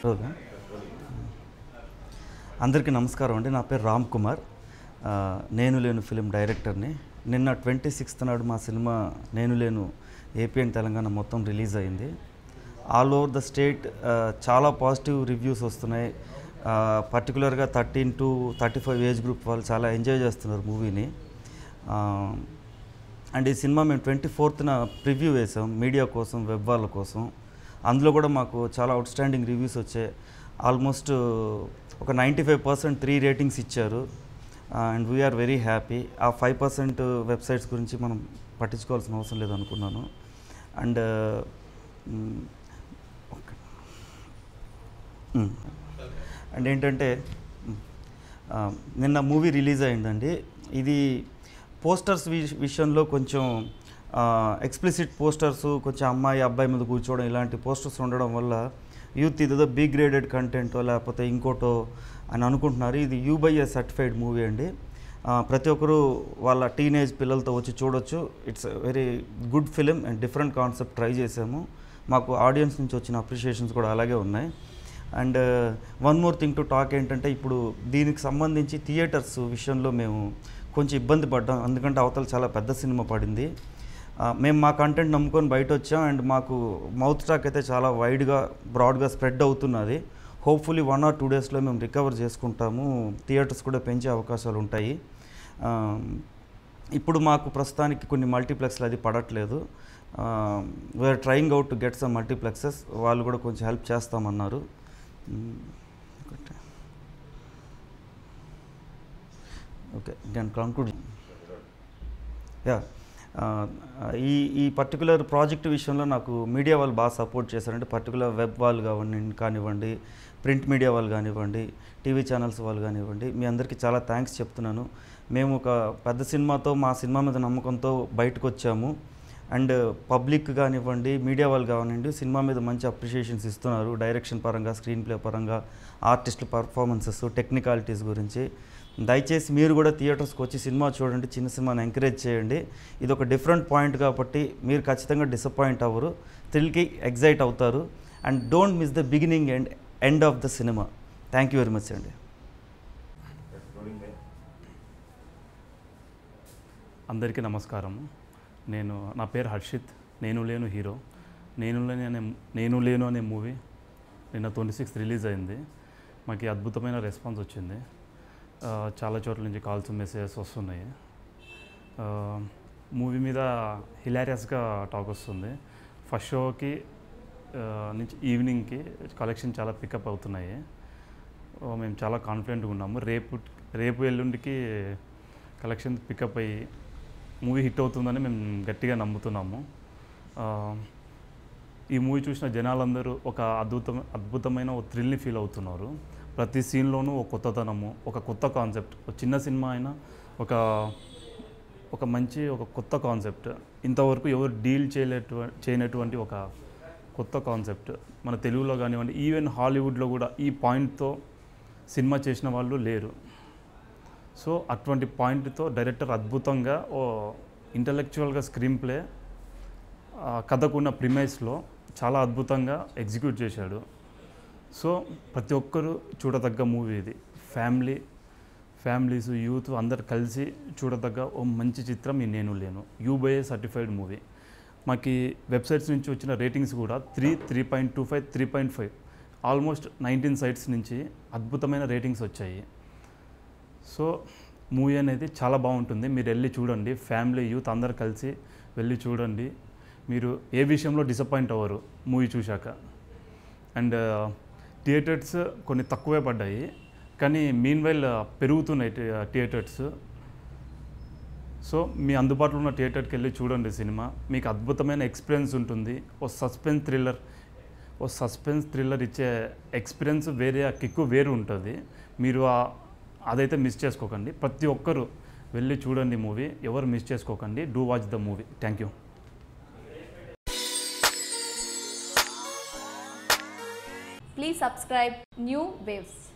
రోజా అందరికీ నమస్కారం అండి నా పేరు రామ్ కుమార్ ఆ, నేను లేను ఫిలిం డైరెక్టర్ని నిన్న ట్వంటీ సిక్స్త్ నాడు మా సినిమా నేను లేను ఏపీ అండ్ తెలంగాణ మొత్తం రిలీజ్ అయింది ఆల్ ఓవర్ ద స్టేట్ చాలా పాజిటివ్ రివ్యూస్ వస్తున్నాయి పర్టికులర్గా thirteen to thirty five age group వాళ్ళు చాలా ఎంజాయ్ చేస్తున్నారు మూవీని అండ్ ఈ సినిమా మేము ట్వంటీ ఫోర్త్న ప్రివ్యూ వేసాం మీడియా కోసం వెబ్ వాళ్ళ కోసం అందులో కూడా మాకు చాలా అవుట్స్టాండింగ్ రివ్యూస్ వచ్చాయి ఆల్మోస్ట్ ఒక ninety five percent three ratings ఇచ్చారు అండ్ వీఆర్ వెరీ హ్యాపీ ఆ ఫైవ్ పర్సెంట్ వెబ్సైట్స్ గురించి మనం పట్టించుకోవాల్సిన అవసరం లేదు అనుకున్నాను అండ్ అండ్ ఏంటంటే మ్, ఆ, నిన్న మూవీ రిలీజ్ అయిందండి ఇది పోస్టర్స్ విష- విషయంలో కొంచెం ఎక్స్ప్లిసిట్ పోస్టర్స్ కొంచెం అమ్మాయి అబ్బాయి మీద కూర్చోవడం ఇలాంటి పోస్టర్స్ ఉండడం వల్ల యూత్ ఇదేదో బి గ్రేడెడ్ కంటెంటో లేకపోతే ఇంకోటో అని అనుకుంటున్నారు ఇది యూబైఏ సర్టిఫైడ్ మూవీ అండి ఆ, ప్రతి ఒక్కరు వాళ్ళ టీనేజ్ పిల్లలతో వచ్చి చూడొచ్చు it's very good film and different concept try చేసాము మాకు ఆడియన్స్ నుంచి వచ్చిన అప్రిషియేషన్స్ కూడా అలాగే ఉన్నాయి and one more thing to talk ఏంటంటే ఇప్పుడు దీనికి సంబంధించి థియేటర్స్ విషయంలో మేము కొంచెం ఇబ్బంది పడ్డాం ఎందుకంటే అవతల చాలా పెద్ద సినిమా పడింది ఆ, మేము మా కంటెంట్ నమ్ముకొని బయట వచ్చాం అండ్ మాకు మౌత్ టాక్ అయితే చాలా వైడ్గా బ్రాడ్గా స్ప్రెడ్ అవుతున్నది హోప్ఫుల్లీ వన్ ఆర్ టూ డేస్లో మేము రికవర్ చేసుకుంటాము థియేటర్స్ కూడా పెంచే అవకాశాలు ఉంటాయి ఆ, ఇప్పుడు మాకు ప్రస్తుతానికి కొన్ని మల్టీప్లెక్స్లు అది పడట్లేదు we're trying out to get some multiplexes వాళ్ళు కూడా కొంచెం హెల్ప్ చేస్తామన్నారు మ్, ఒకటి. ఓకే నేను కంక్లూడ్ యా ఆ, ఈ ఈ పర్టికులర్ ప్రాజెక్ట్ విషయంలో నాకు మీడియా వాళ్ళు బాగా సపోర్ట్ చేశారంటే పర్టికులర్ వెబ్ వాళ్ళు కానివ్వండి కానివ్వండి ప్రింట్ మీడియా వాళ్ళు కానివ్వండి టీవీ ఛానల్స్ వాళ్ళు కానివ్వండి మీ అందరికీ చాలా థ్యాంక్స్ చెప్తున్నాను మేము ఒక పెద్ద సినిమాతో మా సినిమా మీద నమ్మకంతో బయటకు వచ్చాము అండ్ పబ్లిక్ కానివ్వండి మీడియా వాళ్ళు కానివ్వండి సినిమా మీద మంచి అప్రిషియేషన్స్ ఇస్తున్నారు డైరెక్షన్ పరంగా స్క్రీన్ ప్లే పరంగా ఆర్టిస్ట్ పర్ఫార్మెన్సెస్ టెక్నికాలిటీస్ గురించి దయచేసి మీరు కూడా థియేటర్స్కి వచ్చి సినిమా చూడండి చిన్న సినిమాని ఎంకరేజ్ చేయండి ఇది ఒక డిఫరెంట్ పాయింట్ కాబట్టి మీరు ఖచ్చితంగా డిసప్పాయింట్ అవ్వరు థ్రిల్కి ఎగ్జైట్ అవుతారు and don't miss the beginning and end of the cinema thank you very much అండి అందరికీ నమస్కారం నేను నా పేరు హర్షిత్ నేను లేను హీరో నేను లేని అనే నేను లేను అనే మూవీ నిన్న ట్వంటీ సిక్స్త్ రిలీజ్ అయింది మాకు అద్భుతమైన రెస్పాన్స్ వచ్చింది ఆ, చాలా చోట్ల నుంచి కాల్స్ మెసేజెస్ వస్తున్నాయి మూవీ మీద హిలారియస్గా టాక్ వస్తుంది ఫస్ట్ షోకి ఆ, నుంచి ఈవినింగ్కి కలెక్షన్ చాలా పికప్ అవుతున్నాయి ఆ, మేము చాలా కాన్ఫిడెంట్గా ఉన్నాము రేపు రేపు ఎల్లుండికి కలెక్షన్ పికప్ అయ్యి మూవీ హిట్ అవుతుందని మేము గట్టిగా నమ్ముతున్నాము ఆ, ఈ మూవీ చూసిన జనాలందరూ ఒక అద్భుతం అద్భుతమైన ఒక థ్రిల్ని ఫీల్ అవుతున్నారు ప్రతి సీన్లోనూ ఒక కొత్తతనము ఒక కొత్త కాన్సెప్ట్ ఒక చిన్న సినిమా అయినా ఒక ఒక మంచి ఒక కొత్త కాన్సెప్ట్ ఇంతవరకు ఎవరు డీల్ చేయలేటు చేయనటువంటి ఒక కొత్త కాన్సెప్ట్ మన తెలుగులో కానివ్వండి ఈవెన్ హాలీవుడ్లో కూడా ఈ పాయింట్తో సినిమా చేసిన వాళ్ళు లేరు సో అటువంటి పాయింట్తో డైరెక్టర్ అద్భుతంగా ఓ ఇంటలెక్చువల్గా స్క్రీన్ ప్లే ఆ కథకున్న ప్రిమైస్లో చాలా అద్భుతంగా ఎగ్జిక్యూట్ చేశాడు సో ప్రతి ఒక్కరూ చూడదగ్గ మూవీ ఇది ఫ్యామిలీ ఫ్యామిలీస్ యూత్ అందరు కలిసి చూడదగ్గ ఓ మంచి చిత్రం ఈ నేను లేను యూబైఏ సర్టిఫైడ్ మూవీ మాకు ఈ వెబ్సైట్స్ నుంచి వచ్చిన రేటింగ్స్ కూడా three three point two five three point five almost nineteen sites నుంచి అద్భుతమైన రేటింగ్స్ వచ్చాయి సో మూవీ అనేది చాలా బాగుంటుంది మీరు వెళ్ళి చూడండి ఫ్యామిలీ యూత్ అందరు కలిసి వెళ్ళి చూడండి మీరు ఏ విషయంలో డిసప్పాయింట్ అవ్వరు మూవీ చూశాక అండ్ థియేటర్స్ కొన్ని తక్కువే పడ్డాయి కానీ మీన్ వైల్ పెరుగుతున్నాయి థి- థియేటర్స్ సో మీ అందుబాటులో ఉన్న థియేటర్కి వెళ్ళి చూడండి సినిమా మీకు అద్భుతమైన ఎక్స్పీరియన్స్ ఉంటుంది ఓ సస్పెన్స్ థ్రిల్లర్ ఓ సస్పెన్స్ థ్రిల్లర్ ఇచ్చే ఎక్స్పీరియన్స్ వేరే ఆ కిక్కు వేరు ఉంటుంది మీరు ఆ- అదైతే మిస్ చేసుకోకండి ప్రతి ఒక్కరూ వెళ్ళి చూడండి మూవీ ఎవరు మిస్ చేసుకోకండి do watch the movie thank you Please subscribe New Waves.